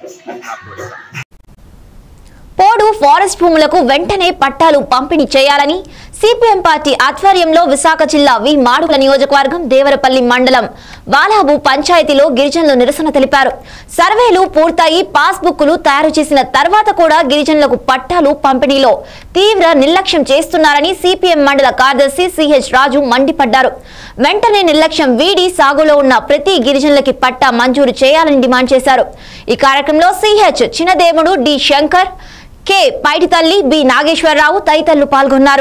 అది నా కోరిక పోడు ఫారెస్ట్ భూములకు వెంటనే పట్టాలు పంపిణీ చేయాలని సిపిఎం పార్టీ ఆధ్వర్యంలో విశాఖ జిల్లా వి మాడుగుల నియోజకవర్గం దేవరపల్లి మండలం వాలాబు పంచాయతీలో గిరిజనులు నిరసన తెలిపారు సర్వేలు పూర్తయి పాస్బుక్లు తయారు చేసిన తర్వాత కూడా గిరిజనులకు పట్టాలు పంపిణీలో తీవ్ర నిర్లక్ష్యం చేస్తున్నారని సిపిఎం మండల కార్యదర్శి సిహెచ్ రాజు మండిపడ్డారు వెంటనే నిర్లక్ష్యం వీడి సాగులో ఉన్న ప్రతి గిరిజనులకి పట్టా మంజూరు చేయాలని డిమాండ్ చేశారు ఈ కార్యక్రమంలో CH Chinnadevudu D Shankar K Paiditalli B Nageswararao తదితరులు పాల్గొన్నారు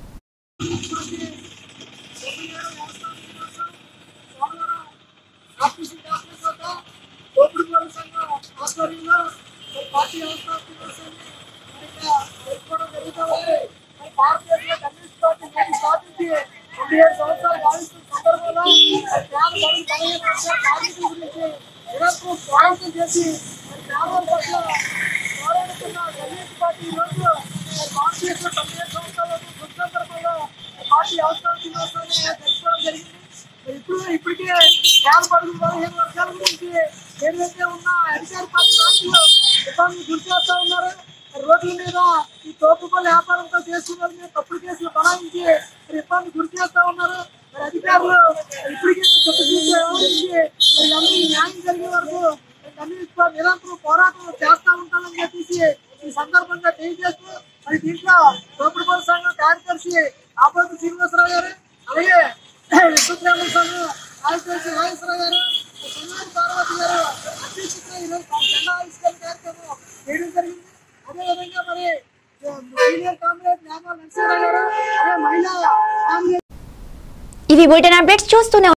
ఆర్టీసీ డాక్టర్ వద్ద దోపిడీ పోలీసు సంఘం ఆధ్వర్యంలో మరి పార్టీ వ్యవస్థాపక దినోత్సవాన్ని మరి ఇక్కడ జరుపుకోవడం జరుగుతూ ఉంది. మరి భారతదేశంలో కమ్యూనిస్ట్ పార్టీ నేటి స్థాపించి తొంభై ఏడు సంవత్సరాలు భావిస్తున్న సందర్భంలో మరి పేద బడుగు బలహీన వర్గాల కార్మికుల గురించి నిరంతరం పోరాటం చేసి మరి పేదల పట్ల పోరాడుతున్న కమ్యూనిస్ట్ పార్టీ ఈరోజు మరి భారతదేశంలో తొంభై ఏడు సంవత్సరాల శుభ సందర్భంలో పార్టీ వ్యవస్థాపక దినోత్సవాన్ని జరుపుకోవడం జరిగింది ఇప్పుడు ఇప్పటికే పేద పడుగు బలహీన వర్గాల గురించి ఏదైతే ఉన్న అధికార పార్టీ నాయకులు ఇబ్బందులు గురి చేస్తా ఉన్నారు మరి రోడ్ల మీద ఈ తోపుపల్లి వ్యాపారంతో చేస్తున్న వాళ్ళ మీద తప్పుడు కేసులు బనాయించి మరి ఇబ్బంది గురి చేస్తా ఉన్నారు మరి అధికారులు ఇప్పటికే చిత్తశుద్ధి వ్యవహరించి మరి అందరికీ న్యాయం జరిగే వరకు మరి కమ్యూనిస్ట్ పార్టీ నిరంతరం పోరాటం చేస్తా ఉంటామని చెప్పేసి ఈ సందర్భంగా తెలియజేస్తూ మరి దీంట్లో తోపుడుపల్లి సంఘం కార్యదర్శి ఆపోతు శ్రీనివాసరావు గారు అలాగే విశ్వబ్రాహ్మణ సంఘం కార్యదర్శి నాగేశ్వరరావు గారు సన్నాడి పార్వతి గారు అధ్యక్షతన ఈరోజు జెండా ఆవిష్కరణ కార్యక్రమం చేయడం జరిగింది అదేవిధంగా మరి సీనియర్ కామ్రేడ్ నేమా నరసింహరావు గారు అలాగే మహిళా కామ్రేడ్ ఇవి బులెటిన్ అప్డేట్స్ చూస్తూనే